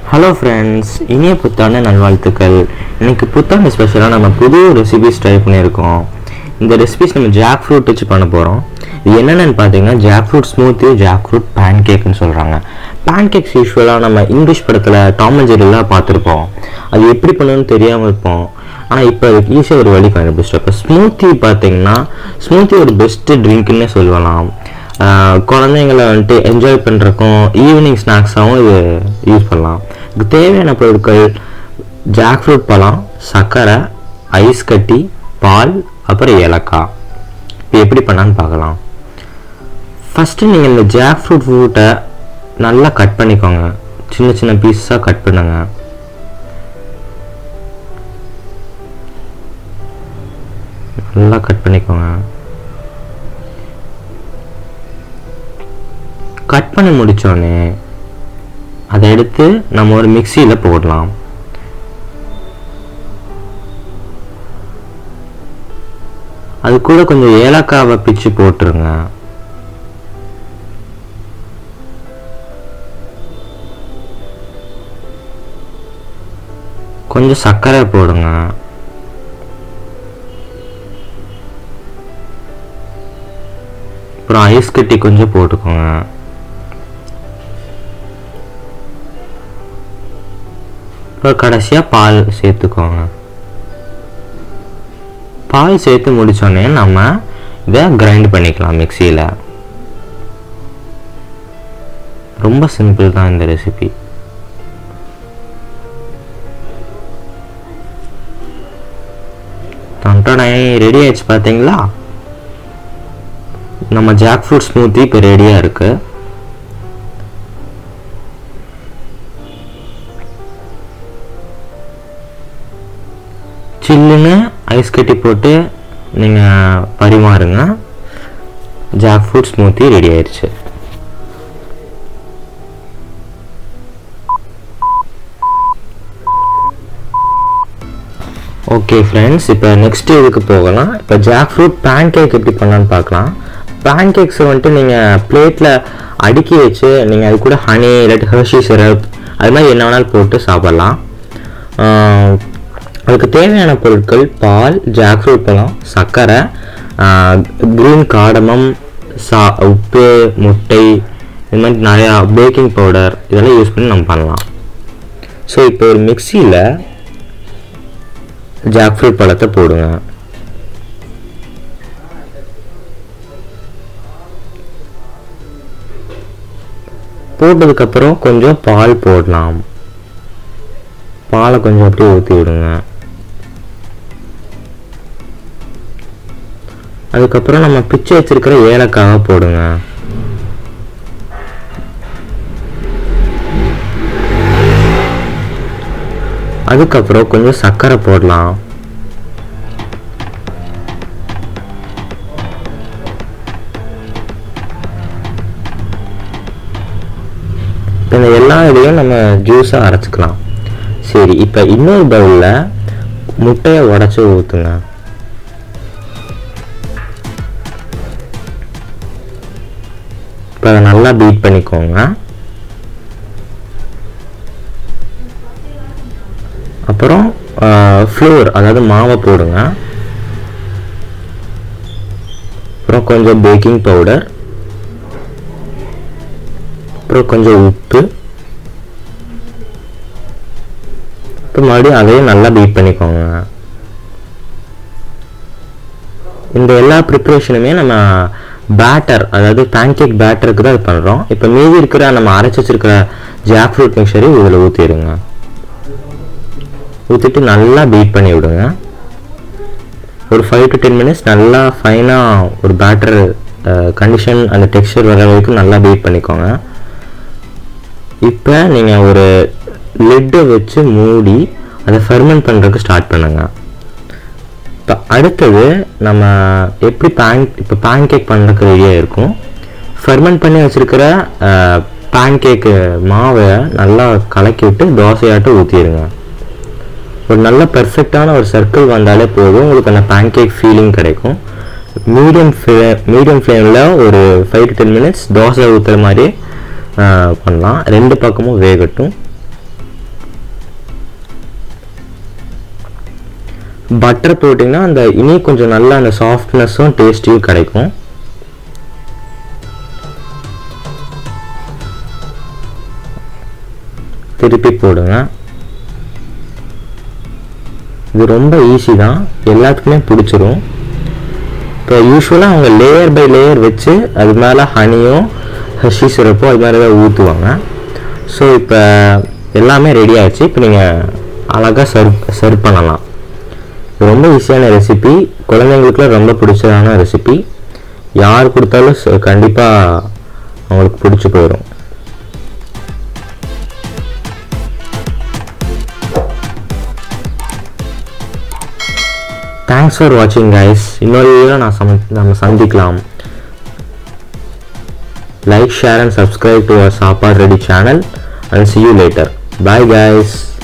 hello friends இனிய புத்தாண்டு நல்வாழ்த்துக்கள் இன்னைக்கு புத்தாண்டு ஸ்பெஷலாக நம்ம புது ரெசிபிஸ் ட்ரை பண்ணியிருக்கோம் இந்த ரெசிபிஸ் நம்ம ஜாக் ஃப்ரூட் வச்சு பண்ண போகிறோம் இது என்னென்னு பார்த்தீங்கன்னா jackfruit smoothie jackfruit பேன் கேக்குன்னு சொல்கிறாங்க பேன் கேக்ஸ் யூஸ்வலாக நம்ம இங்கிலீஷ் படத்தில் டாம் அண்ட் ஜெரிலாம் பார்த்துருப்போம் அது எப்படி பண்ணணும்னு தெரியாமல் இருப்போம் ஆனால் இப்போ அதுக்கு ஈஸியாக ஒரு வழி கண்டுபிடிச்சிட்டோம் இப்போ ஸ்மூத்தி பார்த்தீங்கன்னா ஸ்மூத்தி ஒரு பெஸ்ட்டு ட்ரிங்க்னே சொல்லலாம் ஆஹ் குழந்தைங்களை வந்துட்டு என்ஜாய் பண்ணுறக்கும் ஈவினிங் ஸ்நாக்ஸாகவும் இது யூஸ் பண்ணலாம் இதுக்கு தேவையான பொருட்கள் ஜாக் ஃப்ரூட் பழம் சர்க்கரை ஐஸ் கட்டி பால் அப்புறம் ஏலக்காய் இப்போ எப்படி பண்ணான்னு பார்க்கலாம் ஃபஸ்ட்டு நீங்கள் இந்த ஜாக் ஃப்ரூட் ஃப்ரூட்டை நல்லா கட் பண்ணிக்கோங்க சின்ன சின்ன பீஸாக கட் பண்ணுங்க நல்லா கட் பண்ணிக்கோங்க கட் பண்ணி முடித்தோடனே அதை எடுத்து நம்ம ஒரு மிக்சியில் போடலாம் அது கூட கொஞ்சம் ஏலக்காவை பிச்சு போட்டுருங்க கொஞ்சம் சர்க்கரை போடுங்க அப்புறம் ஐஸ் கட்டி கொஞ்சம் போட்டுக்கோங்க அப்புறம் கடைசியாக பால் சேர்த்துக்கோங்க பால் சேர்த்து முடித்தோடனே நம்ம இதை கிரைண்ட் பண்ணிக்கலாம் மிக்சியில் ரொம்ப சிம்பிள் தான் இந்த ரெசிபி தொண்டனை ரெடி ஆயிடுச்சு பார்த்தீங்களா நம்ம ஜாக் ஃப்ரூட் ஸ்மூத்தி இப்போ ரெடியாக இருக்குது சில்லுன்னு ஐஸ் கட்டி போட்டு நீங்கள் பரிமாறுங்க ஜாக் ஃப்ரூட் ஸ்மூத்தி ரெடி ஆயிடுச்சு ஓகே ஃப்ரெண்ட்ஸ் இப்போ நெக்ஸ்ட் இதுக்கு போகலாம் இப்போ ஜாக் ஃப்ரூட் பேன் கேக் எப்படி பண்ணலான்னு பார்க்கலாம் பேன் கேக்ஸை வந்துட்டு நீங்கள் பிளேட்டில் அடுக்கி வச்சு நீங்கள் அது கூட ஹனி இல்லாட்டி ஹர்ஷி சிரப் அது மாதிரி என்ன வேணாலும் போட்டு சாப்பிட்லாம் ஆஹ் அதுக்கு தேவையான பொருட்கள் பால் ஜாக் ஃப்ரூட் பழம் சர்க்கரை க்ரீன் காடமம் சா உப்பு முட்டை இது மாதிரி நிறையா பேக்கிங் பவுடர் இதெல்லாம் யூஸ் பண்ணி நம்ம பண்ணலாம் ஸோ இப்போ ஒரு மிக்சியில் ஜாக் ஃப்ரூட் பழத்தை போடுங்க போட்டதுக்கப்புறம் கொஞ்சம் பால் போடலாம் பாலை கொஞ்சம் அப்படியே ஊற்றி விடுங்க அதுக்கப்புறம் நம்ம பிச்சை வச்சிருக்கிற ஏலக்காவை போடுங்க அதுக்கப்புறம் கொஞ்சம் சர்க்கரை போடலாம் இப்போ இந்த எல்லா இதையும் நம்ம ஜூஸாக அரைச்சிக்கலாம் சரி இப்போ இன்னொரு பவுலில் முட்டையை உடச்சி ஊற்றுங்க இப்போ அதை நல்லா பீட் பண்ணிக்கோங்க அப்புறம் ஃப்ளோர் அதாவது மாவை போடுங்க அப்புறம் கொஞ்சம் பேக்கிங் பவுடர் அப்புறம் கொஞ்சம் உப்பு அப்புறம் மறுபடியும் அதையும் நல்லா பீட் பண்ணிக்கோங்க இந்த எல்லா ப்ரிப்ரேஷனுமே நம்ம பேட்டர் அதாவது பேன்கேக் பேட்டருக்கு தான் இது பண்ணுறோம் இப்போ மீதி இருக்கிற நம்ம அரைச்சி வச்சிருக்கிற ஜாக் ஃப்ரூட் மிக்சரையும் இதில் ஊற்றிடுங்க ஊற்றிட்டு நல்லா பீட் பண்ணி விடுங்க ஒரு ஃபைவ் டு டென் மினிட்ஸ் நல்லா ஃபைனாக ஒரு பேட்டர் கண்டிஷன் அந்த டெக்ஸ்சர் வர வரைக்கும் நல்லா பீட் பண்ணிக்கோங்க இப்போ நீங்கள் ஒரு லிட்டை வச்சு மூடி அதை ஃபெர்மெண்ட் பண்ணுறதுக்கு ஸ்டார்ட் பண்ணுங்க இப்போ அடுத்தது நம்ம எப்படி பேன் இப்போ பேன் கேக் பண்ணுறதுக்கு ரெடியாக இருக்கும் ஃபெர்மெண்ட் பண்ணி வச்சுருக்கிற பேன் கேக்கு மாவை நல்லா கலக்கி விட்டு தோசையாட்டம் ஊற்றிடுங்க ஒரு நல்ல பெர்ஃபெக்டான ஒரு சர்க்கிள் வந்தாலே போதும் உங்களுக்கு அந்த பேன் கேக் ஃபீலிங் கிடைக்கும் மீடியம் ஃப்ளே மீடியம் ஃப்ளேமில் ஒரு five to ten minutes dosa ஊற்றுற மாதிரி ஆஹ், பண்ணலாம் ரெண்டு பக்கமும் வேகட்டும் பட்டர் போட்டிங்கன்னா அந்த இனி கொஞ்சம் நல்லா அந்த சாஃப்ட்னஸும் டேஸ்டியும் கிடைக்கும் திருப்பி போடுங்க இது ரொம்ப ஈஸி தான் எல்லாத்துக்குமே பிடிச்சிரும் இப்போ யூஸ்வலாக அவங்க லேயர் பை லேயர் வச்சு அது மேலே ஹனியும் ஹஷி சிறப்போ அது மாதிரி தான் ஊற்றுவாங்க ஸோ இப்போ எல்லாமே ரெடி ஆயிடுச்சு இப்போ நீங்கள் அழகாக சர்வ் சர்வ் பண்ணலாம் இது ரொம்ப ஈஸியான ரெசிபி குழந்தைங்களுக்குலாம் ரொம்ப பிடிச்சதான ரெசிபி யார் கொடுத்தாலும் கண்டிப்பாக அவங்களுக்கு பிடிச்சி போயிடும் தேங்க்ஸ் ஃபார் வாட்சிங் கைஸ் இன்னொரு வீடியோ நான் சம் நம்ம சந்திக்கலாம் like share and subscribe to our Saapadu ready channel and see you later bye guys